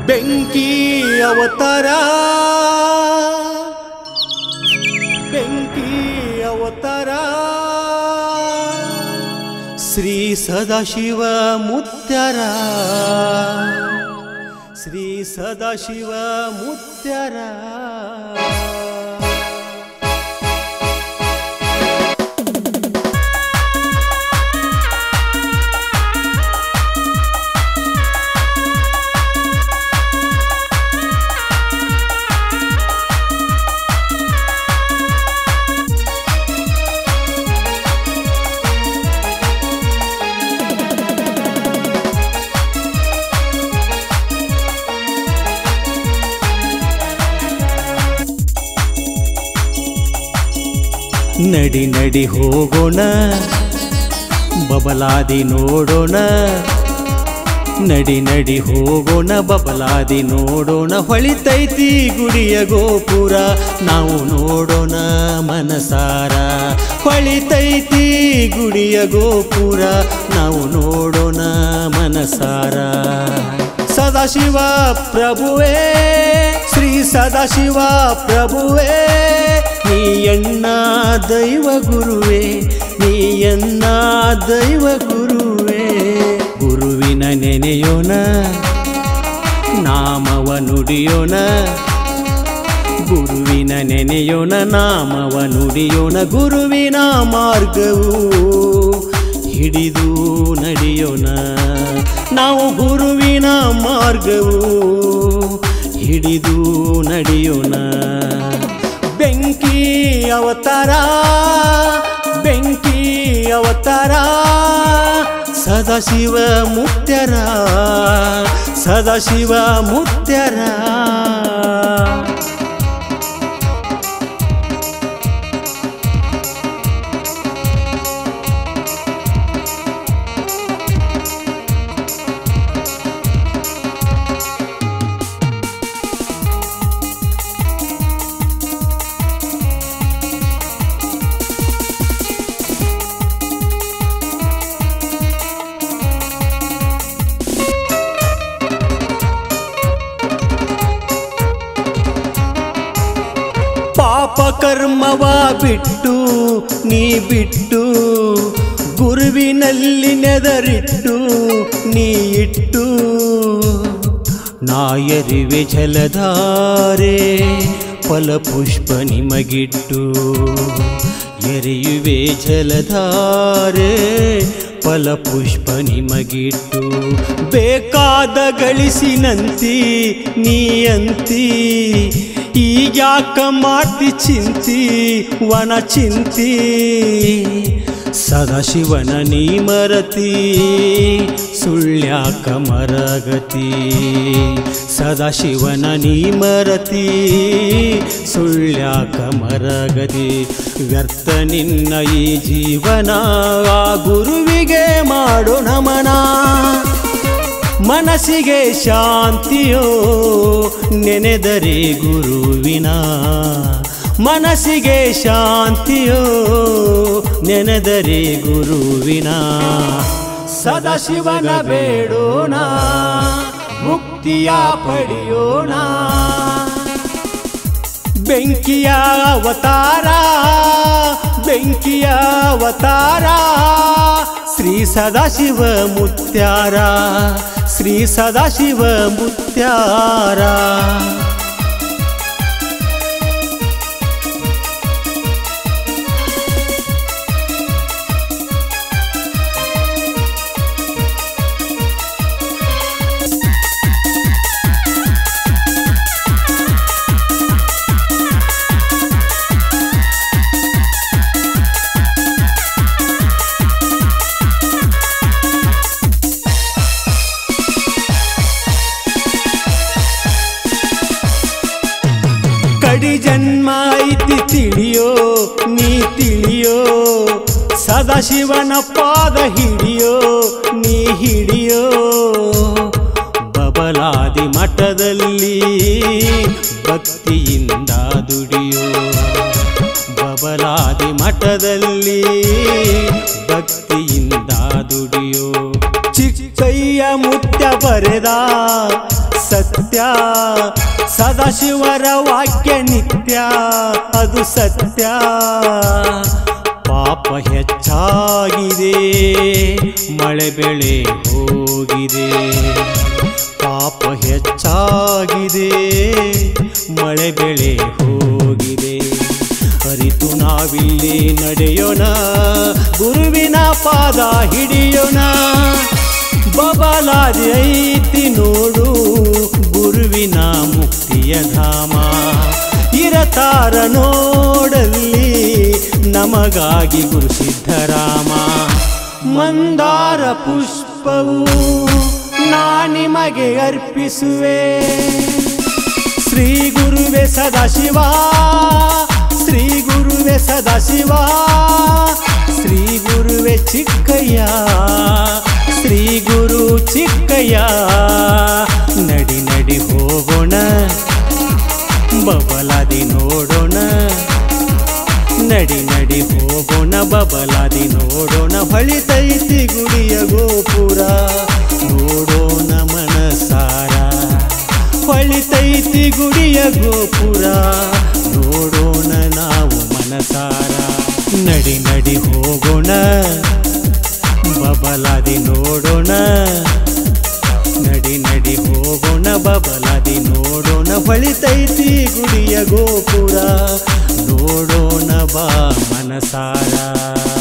ಬೆಂಕಿ ಅವತಾರ ಬೆಂಕಿ ಅವತಾರ ಶ್ರೀ ಸದಾಶಿವ ಮುತ್ಯರ ಶ್ರೀ ಸದಾಶಿವ ಮುತ್ಯರ ನಡಿ ನಡಿ ಹೋಗೋಣ ಬಬಲಾದಿ ನೋಡೋಣ ನಡಿ ನಡಿ ಹೋಗೋಣ ಬಬಲಾದಿ ನೋಡೋಣ ಹೊಳಿತೈತಿ ಗುಡಿಯ ಗೋಪುರ ನಾವು ನೋಡೋಣ ಮನಸಾರ ಹೊಳಿತೈತಿ ಗುಡಿಯ ಗೋಪುರ ನಾವು ನೋಡೋಣ ಮನಸಾರ ಸದಾಶಿವ ಪ್ರಭುವೇ ಶ್ರೀ ಸದಾಶಿವ ಪ್ರಭುವೇ ನೀಯಣ್ಣ ದೈವ ಗುರುವೇ ನೀಯನ್ನ ದೈವ ಗುರುವೇ ಗುರುವಿನ ನೆನೆಯೋಣ ನಾಮವ ನುಡಿಯೋಣ ಗುರುವಿನ ನೆನೆಯೋಣ ನಾಮವ ನುಡಿಯೋಣ ಗುರುವಿನ ಮಾರ್ಗವು ಹಿಡಿದು ನಡೆಯೋಣ ನಾವು ಗುರುವಿನ ಮಾರ್ಗವು ಹಿಡಿದು ನಡೆಯೋಣ ಬೆಂಕಿ ಅವತಾರ ಬೆಂಕಿ ಅವತಾರ ಸದಾಶಿವ ಮುತ್ಯರ ಸದಾಶಿವ ಮುತ್ಯರ ಪಾಪ ಕರ್ಮವ ಬಿಟ್ಟು ನೀ ಬಿಟ್ಟು ಗುರುವಿನಲ್ಲಿ ನೆದರಿಟ್ಟು ನೀ ಇಟ್ಟು ನಾಯರಿವೆ ಜಲಧಾರೆ ಫಲಪುಷ್ಪ ನಿಮಗಿಟ್ಟು ಎರೆಯುವೆ ಜಲಧಾರೆ ಫಲಪುಷ್ಪ ನಿಮಗಿಟ್ಟು ಬೇಕಾದ ಗಳಿಸಿನಂತಿ ನೀಯಂತಿ ಈಗ್ಯಾಕ ಮಾಡ್ತಿ ಚಿಂತಿ ವನ ಚಿಂತಿ ಸದಾಶಿವನ ನೀ ಮರತಿ ಸುಳ್ಯಾಕ ಮರಗತಿ ಸದಾಶಿವನ ನೀ ಮರತಿ ಸುಳ್ಯಾಕ ಮರಗತಿ ವ್ಯರ್ಥ ನಿನ್ನ ಈ ಜೀವನ ಆ ಗುರುವಿಗೆ ಮಾಡು ನಮನ ಮನಸ್ಸಿಗೆ ಶಾಂತಿಯೋ ನೆನೆದರೆ ಗುರುವಿನ ಮನಸ್ಸಿಗೆ ಶಾಂತಿಯೋ ನೆನೆದರೆ ಗುರುವಿನ ಸದಾಶಿವನ ಬೇಡೋಣ ಮುಕ್ತಿಯ ಪಡೆಯೋಣ ಬೆಂಕಿಯ ಅವತಾರ ಬೆಂಕಿಯ ಅವತಾರ ಶ್ರೀ ಸದಾಶಿವ ಮುತ್ಯಾರ ಶ್ರೀ ಸದಾಶಿವ ಮುತ್ಯಾರ ಕಡಿ ಜನ್ಮ ಐತಿ ತಿಳಿಯೋ ನೀ ತಿಳಿಯೋ ಸದಾಶಿವನ ಪಾದ ಹಿಡಿಯೋ ನೀ ಹಿಡಿಯೋ ಬಬಲಾದಿ ಮಠದಲ್ಲಿ ಭಕ್ತಿಯಿಂದ ದುಡಿಯೋ ಬಬಲಾದಿ ಮಠದಲ್ಲಿ ಭಕ್ತಿಯಿಂದ ದುಡಿಯೋ ಚಿಕ್ಕಯ್ಯ ಮುತ್ಯ ಬರೆದ ಸತ್ಯ ಸದಾಶಿವರ ವಾಕ್ಯ ನಿತ್ಯ ಅದು ಸತ್ಯ ಪಾಪ ಹೆಚ್ಚಾಗಿದೆ ಮಳೆ ಬೆಳೆ ಹೋಗಿದೆ ಪಾಪ ಹೆಚ್ಚಾಗಿದೆ ಮಳೆ ಬೆಳೆ ಹೋಗಿದೆ ಅರಿತು ನಾವಿಲ್ಲಿ ನಡೆಯೋಣ ಗುರುವಿನ ಪಾದ ಹಿಡಿಯೋಣ ಬಬಲಾದಿ ಐತಿ ನೋಡು ಗುರುವಿನ ಮುಕ್ತಿಯ ಧಾಮ ಇರತಾರ ನೋಡಲ್ಲಿ ನಮಗಾಗಿ ಗುರು ಸಿದ್ಧರಾಮ ಮಂದಾರ ಪುಷ್ಪವು ನಾ ನಿಮಗೆ ಅರ್ಪಿಸುವೆ ಶ್ರೀ ಗುರುವೆ ಸದಾಶಿವ ಶ್ರೀ ಗುರುವೆ ಸದಾಶಿವ ಶ್ರೀ ಗುರುವೆ ಚಿಕ್ಕಯ್ಯ ಶ್ರೀ ಗುರು ಚಿಕ್ಕಯ್ಯ ನಡಿ ನಡಿ ಹೋಗೋಣ ಬಬಲಾದಿ ನೋಡೋಣ ನಡಿ ನಡಿ ಹೋಗೋಣ ಬಬಲಾದಿ ನೋಡೋಣ ಹೊಳಿತೈತಿ ಗುಡಿಯ ಗೋಪುರ ನೋಡೋಣ ಮನಸಾರ ಹೊಳಿತೈತಿ ಗುಡಿಯ ಗೋಪುರ ನೋಡೋಣ ನಾವು ಮನಸಾರ ನಡಿ ನಡಿ ಹೋಗೋಣ ಬಬಲಾದಿ ನೋಡೋಣ ನಡಿ ನಡಿ ಹೋಗೋಣ ಬಬಲಾದಿ ನೋಡೋಣ ಹೊಳಿತೈತಿ ಗುಡಿಯ ಗೋಪುರ ನೋಡೋಣ ಬಾ ಮನಸಾರ